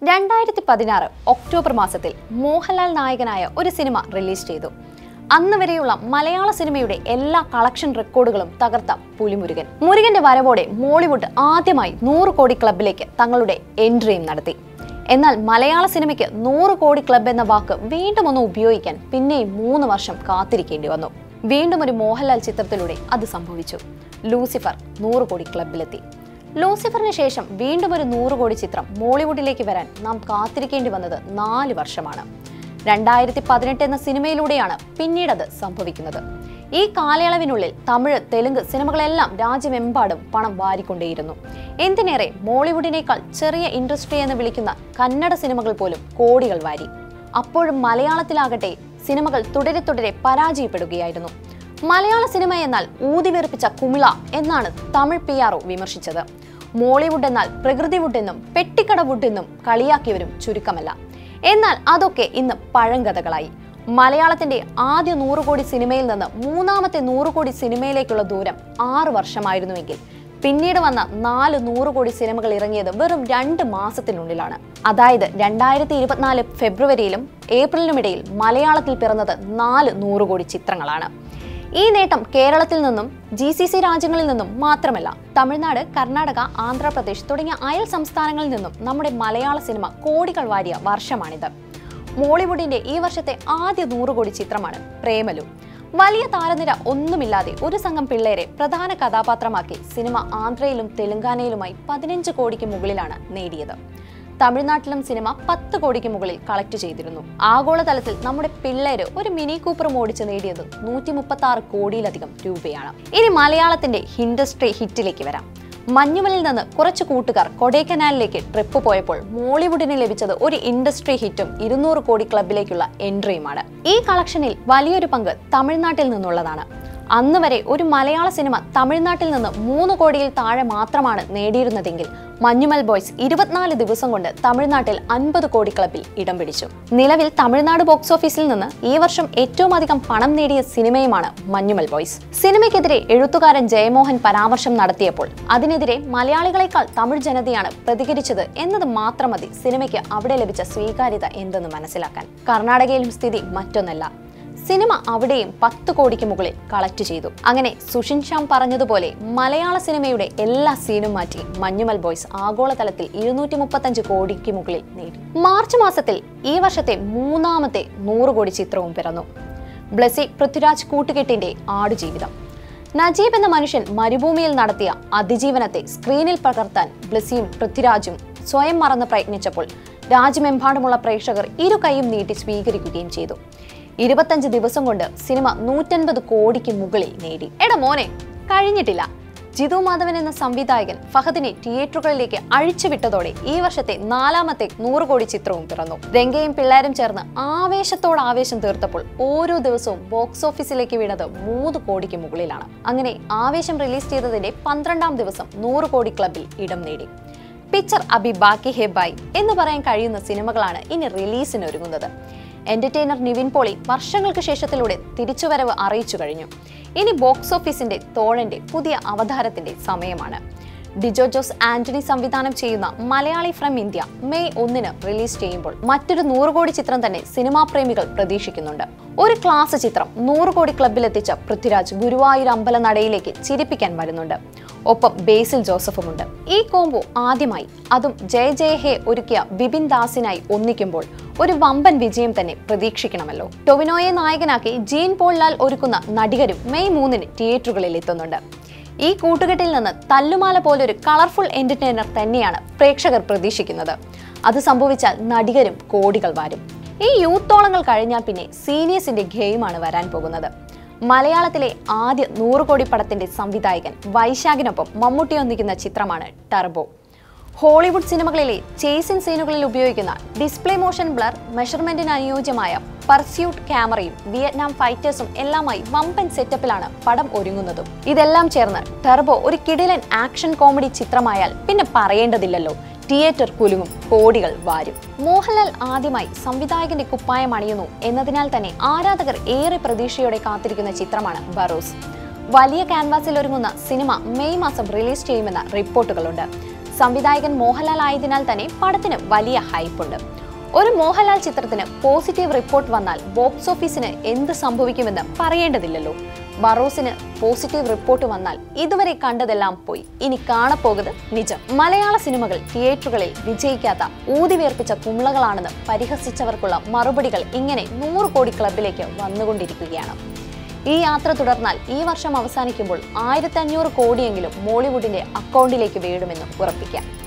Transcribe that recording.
രണ്ടായിരത്തി പതിനാറ് ഒക്ടോബർ മാസത്തിൽ മോഹൻലാൽ നായകനായ ഒരു സിനിമ റിലീസ് ചെയ്തു അന്ന് വരെയുള്ള മലയാള സിനിമയുടെ എല്ലാ കളക്ഷൻ റെക്കോർഡുകളും തകർത്ത പുലിമുരുകൻ മുരുകന്റെ വരവോടെ മോളിവുഡ് ആദ്യമായി നൂറ് കോടി ക്ലബിലേക്ക് തങ്ങളുടെ എൻട്രിയും നടത്തി എന്നാൽ മലയാള സിനിമയ്ക്ക് നൂറ് കോടി ക്ലബ് എന്ന വാക്ക് വീണ്ടും ഒന്ന് ഉപയോഗിക്കാൻ പിന്നെയും മൂന്ന് വർഷം കാത്തിരിക്കേണ്ടി വന്നു വീണ്ടും ഒരു മോഹൻലാൽ ചിത്രത്തിലൂടെ അത് സംഭവിച്ചു ലൂസിഫർ നൂറ് കോടി ക്ലബിലെത്തി ലൂസിഫറിന് ശേഷം വീണ്ടും ഒരു നൂറ് കോടി ചിത്രം മോളിവുഡിലേക്ക് വരാൻ നാം കാത്തിരിക്കേണ്ടി വന്നത് നാല് വർഷമാണ് രണ്ടായിരത്തി പതിനെട്ട് എന്ന സിനിമയിലൂടെയാണ് പിന്നീടത് സംഭവിക്കുന്നത് ഈ കാലയളവിനുള്ളിൽ തമിഴ് തെലുങ്ക് സിനിമകളെല്ലാം രാജ്യമെമ്പാടും പണം വാരിക്കൊണ്ടേയിരുന്നു എന്തിനേറെ മോളിവുഡിനേക്കാൾ ചെറിയ ഇൻഡസ്ട്രി എന്ന് വിളിക്കുന്ന കന്നഡ സിനിമകൾ പോലും കോടികൾ വാരി അപ്പോഴും മലയാളത്തിലാകട്ടെ സിനിമകൾ തുടരെ തുടരെ പരാജയപ്പെടുകയായിരുന്നു മലയാള സിനിമ എന്നാൽ ഊതിവെറുപ്പിച്ച കുമിള എന്നാണ് തമിഴ് പി ആർ വിമർശിച്ചത് മോളിവുഡ് എന്നാൽ പ്രകൃതി വുഡ് എന്നും പെട്ടിക്കട വുഡ് എന്നും കളിയാക്കിയവരും ചുരുക്കമല്ല എന്നാൽ അതൊക്കെ ഇന്ന് പഴങ്കഥകളായി മലയാളത്തിന്റെ ആദ്യ നൂറ് കോടി സിനിമയിൽ നിന്ന് മൂന്നാമത്തെ നൂറ് കോടി സിനിമയിലേക്കുള്ള ദൂരം ആറ് വർഷമായിരുന്നുവെങ്കിൽ പിന്നീട് വന്ന നാല് നൂറ് കോടി സിനിമകൾ ഇറങ്ങിയത് വെറും രണ്ട് മാസത്തിനുള്ളിലാണ് അതായത് രണ്ടായിരത്തി ഇരുപത്തിനാല് ഫെബ്രുവരിയിലും ഏപ്രിലിനുമിടയിൽ മലയാളത്തിൽ പിറന്നത് നാല് നൂറ് കോടി ചിത്രങ്ങളാണ് ഈ നേട്ടം കേരളത്തിൽ നിന്നും ജി സി സി രാജ്യങ്ങളിൽ നിന്നും മാത്രമല്ല തമിഴ്നാട് കർണാടക ആന്ധ്രാപ്രദേശ് തുടങ്ങിയ അയൽ സംസ്ഥാനങ്ങളിൽ നിന്നും നമ്മുടെ മലയാള സിനിമ കോടികൾ വാരിയ വർഷമാണിത് മോളിവുഡിന്റെ ഈ വർഷത്തെ ആദ്യ നൂറ് കോടി ചിത്രമാണ് പ്രേമലു വലിയ താരനിര ഒന്നുമില്ലാതെ ഒരു സംഘം പിള്ളേരെ പ്രധാന കഥാപാത്രമാക്കി സിനിമ ആന്ധ്രയിലും തെലങ്കാനയിലുമായി പതിനഞ്ച് കോടിക്ക് മുകളിലാണ് നേടിയത് തമിഴ്നാട്ടിലും സിനിമ പത്ത് കോടിക്ക് മുകളിൽ കളക്ട് ചെയ്തിരുന്നു ആഗോളതലത്തിൽ നമ്മുടെ പിള്ളേര് ഒരു മിനി കൂപ്പറും ഓടിച്ച് നേടിയത് നൂറ്റി മുപ്പത്തി ആറ് കോടിയിലധികം രൂപയാണ് ഇനി മലയാളത്തിന്റെ ഇൻഡസ്ട്രി ഹിറ്റിലേക്ക് വരാം മഞ്ഞുമലിൽ നിന്ന് കുറച്ച് കൂട്ടുകാർ കൊടൈക്കനാലിലേക്ക് ട്രിപ്പ് പോയപ്പോൾ മോളിവുഡിന് ലഭിച്ചത് ഒരു ഇൻഡസ്ട്രി ഹിറ്റും ഇരുന്നൂറ് കോടി ക്ലബിലേക്കുള്ള എൻട്രിയുമാണ് ഈ കളക്ഷനിൽ വലിയൊരു പങ്ക് തമിഴ്നാട്ടിൽ നിന്നുള്ളതാണ് അന്ന് വരെ ഒരു മലയാള സിനിമ തമിഴ്നാട്ടിൽ നിന്ന് മൂന്ന് കോടിയിൽ താഴെ മാത്രമാണ് നേടിയിരുന്നതെങ്കിൽ മഞ്ഞുമൽ ബോയ്സ് ഇരുപത്തിനാല് ദിവസം കൊണ്ട് തമിഴ്നാട്ടിൽ അൻപത് കോടി ക്ലബിൽ ഇടം പിടിച്ചു നിലവിൽ തമിഴ്നാട് ബോക്സ് ഓഫീസിൽ നിന്ന് ഈ വർഷം ഏറ്റവും അധികം പണം നേടിയ സിനിമയുമാണ് മഞ്ഞുമൽ ബോയ്സ് സിനിമയ്ക്കെതിരെ എഴുത്തുകാരൻ ജയമോഹൻ പരാമർശം നടത്തിയപ്പോൾ അതിനെതിരെ മലയാളികളെക്കാൾ തമിഴ് ജനതയാണ് പ്രതികരിച്ചത് എന്നത് മാത്രം മതി സിനിമയ്ക്ക് അവിടെ ലഭിച്ച സ്വീകാര്യത എന്തെന്ന് മനസ്സിലാക്കാൻ കർണാടകയിലും സ്ഥിതി മറ്റൊന്നല്ല സിനിമ അവിടെയും പത്ത് കോടിക്ക് മുകളിൽ കളക്ട് ചെയ്തു അങ്ങനെ സുഷിൻ ശ്യാം പറഞ്ഞതുപോലെ മലയാള സിനിമയുടെ എല്ലാ സീനും മാറ്റി മഞ്ഞുമൽ ബോയ്സ് ആഗോളതലത്തിൽ ഇരുന്നൂറ്റി മുപ്പത്തഞ്ച് കോടിക്ക് മുകളിൽ നേടി മാർച്ച് മാസത്തിൽ ഈ വർഷത്തെ മൂന്നാമത്തെ നൂറ് കോടി ചിത്രവും പിറന്നു ബ്ലസി പൃഥ്വിരാജ് കൂട്ടുകെട്ടിന്റെ ആടുജീവിതം നജീബ് എന്ന മനുഷ്യൻ മരുഭൂമിയിൽ നടത്തിയ അതിജീവനത്തെ സ്ക്രീനിൽ പകർത്താൻ ബ്ലസിയും പൃഥ്വിരാജും സ്വയം മറന്ന് പ്രയത്നിച്ചപ്പോൾ രാജ്യമെമ്പാടുമുള്ള പ്രേക്ഷകർ ഇരു കൈയും നീട്ടി സ്വീകരിക്കുകയും ചെയ്തു ഇരുപത്തഞ്ച് ദിവസം കൊണ്ട് സിനിമ നൂറ്റൻപത് കോടിക്ക് മുകളിൽ നേടി എടാ മോനെ കഴിഞ്ഞിട്ടില്ല ജിതു മാധവൻ എന്ന സംവിധായകൻ ഫഹദിനെ തിയേറ്ററുകളിലേക്ക് അഴിച്ചുവിട്ടതോടെ ഈ വർഷത്തെ നാലാമത്തെ നൂറ് കോടി ചിത്രവും പിറന്നു രംഗയും പിള്ളേരും ചേർന്ന് ആവേശത്തോട് ആവേശം തീർത്തപ്പോൾ ഓരോ ദിവസവും ബോക്സ് ഓഫീസിലേക്ക് വീണത് മൂന്ന് കോടിക്ക് മുകളിലാണ് അങ്ങനെ ആവേശം റിലീസ് ചെയ്തതിന്റെ പന്ത്രണ്ടാം ദിവസം നൂറ് കോടി ക്ലബിൽ ഇടം നേടി പിക്ചർ അബി ബാക്കി ഹെ ബായ് എന്ന് പറയാൻ കഴിയുന്ന സിനിമകളാണ് ഇനി റിലീസിന് ഒരുങ്ങുന്നത് എന്റർടൈനർ നിവിൻ പോളി വർഷങ്ങൾക്ക് ശേഷത്തിലൂടെ തിരിച്ചുവരവ് അറിയിച്ചു കഴിഞ്ഞു ഇനി ബോക്സ് ഓഫീസിന്റെ തോഴന്റെ പുതിയ അവതാരത്തിന്റെ സമയമാണ് ഡിജോ ജോസ് ആന്റണി സംവിധാനം ചെയ്യുന്ന മലയാളി ഫ്രം ഇന്ത്യ മെയ് ഒന്നിന് റിലീസ് ചെയ്യുമ്പോൾ മറ്റൊരു നൂറ് കോടി ചിത്രം തന്നെ സിനിമാ പ്രേമികൾ പ്രതീക്ഷിക്കുന്നുണ്ട് ഒരു ക്ലാസ് ചിത്രം നൂറ് കോടി ക്ലബിലെത്തിച്ച പൃഥ്വിരാജ് ഗുരുവായൂർ അമ്പലനടയിലേക്ക് ചിരിപ്പിക്കാൻ വരുന്നുണ്ട് ഒപ്പം ബേസിൽ ജോസഫുമുണ്ട് ഈ കോംബോ ആദ്യമായി അതും ജയ ജയ ഹേ ഒരുക്കിയ ബിപിൻ ദാസിനായി ഒന്നിക്കുമ്പോൾ ഒരു വമ്പൻ വിജയം തന്നെ പ്രതീക്ഷിക്കണമല്ലോ ടൊവിനോയെ നായകനാക്കി ജീൻ പോൾ ലാൽ ഒരുക്കുന്ന നടികരും മെയ് മൂന്നിന് തിയേറ്ററുകളിൽ എത്തുന്നുണ്ട് ഈ കൂട്ടുകെട്ടിൽ നിന്ന് തല്ലുമാല പോലൊരു കളർഫുൾ എന്റർടൈനർ തന്നെയാണ് പ്രേക്ഷകർ പ്രതീക്ഷിക്കുന്നത് അത് സംഭവിച്ചാൽ നടികരും കോടികൾ വാരും ഈ യൂത്തോളങ്ങൾ കഴിഞ്ഞാൽ പിന്നെ സീനിയേഴ്സിന്റെ ഗെയിമാണ് വരാൻ പോകുന്നത് മലയാളത്തിലെ ആദ്യ നൂറ് കോടി പടത്തിന്റെ സംവിധായകൻ വൈശാഖിനൊപ്പം മമ്മൂട്ടി ഒന്നിക്കുന്ന ചിത്രമാണ് ടർബോ ഹോളിവുഡ് സിനിമകളിലെ ചേസിംഗ് സീനുകളിൽ ഉപയോഗിക്കുന്ന ഡിസ്പ്ലേ മോഷൻ ബ്ലർ മെഷർമെന്റിന് അനുയോജ്യമായ പർസ്യൂട്ട് ക്യാമറയും വിയറ്റ്നാം ഫൈറ്റേഴ്സും എല്ലാമായി വമ്പൻ സെറ്റപ്പിലാണ് പടം ഒരുങ്ങുന്നതും ഇതെല്ലാം ചേർന്ന് ടെർബോ ഒരു കിടിലൻ ആക്ഷൻ കോമഡി ചിത്രമായാൽ പിന്നെ പറയേണ്ടതില്ലല്ലോ തിയേറ്റർ കുലുങ്ങും കോടികൾ വാരും മോഹൻലാൽ ആദ്യമായി സംവിധായകന്റെ കുപ്പായം അണിയുന്നു എന്നതിനാൽ തന്നെ ആരാധകർ ഏറെ പ്രതീക്ഷയോടെ കാത്തിരിക്കുന്ന ചിത്രമാണ് ബറോസ് വലിയ ക്യാൻവാസിൽ ഒരുങ്ങുന്ന സിനിമ മെയ് മാസം റിലീസ് ചെയ്യുമെന്ന റിപ്പോർട്ടുകളുണ്ട് സംവിധായകൻ മോഹൻലാൽ ആയതിനാൽ തന്നെ പടത്തിന് വലിയ ഹൈപ്പുണ്ട് ഒരു മോഹൻലാൽ ചിത്രത്തിന് പോസിറ്റീവ് റിപ്പോർട്ട് വന്നാൽ ബോക്സ് ഓഫീസിന് എന്ത് സംഭവിക്കുമെന്ന് പറയേണ്ടതില്ലല്ലോ ബറോസിന് പോസിറ്റീവ് റിപ്പോർട്ട് വന്നാൽ ഇതുവരെ കണ്ടതെല്ലാം പോയി ഇനി കാണപ്പോകുന്നത് നിജം മലയാള സിനിമകൾ തിയേറ്ററുകളിൽ വിജയിക്കാത്ത ഊതിവേർപ്പിച്ച കുമിളകളാണെന്ന് പരിഹസിച്ചവർക്കുള്ള മറുപടികൾ ഇങ്ങനെ നൂറ് കോടി ക്ലബിലേക്ക് വന്നുകൊണ്ടിരിക്കുകയാണ് ഈ യാത്ര തുടർന്നാൽ ഈ വർഷം അവസാനിക്കുമ്പോൾ ആയിരത്തി അഞ്ഞൂറ് കോടിയെങ്കിലും മോളിവുഡിന്റെ അക്കൗണ്ടിലേക്ക് വീഴുമെന്ന് ഉറപ്പിക്കാം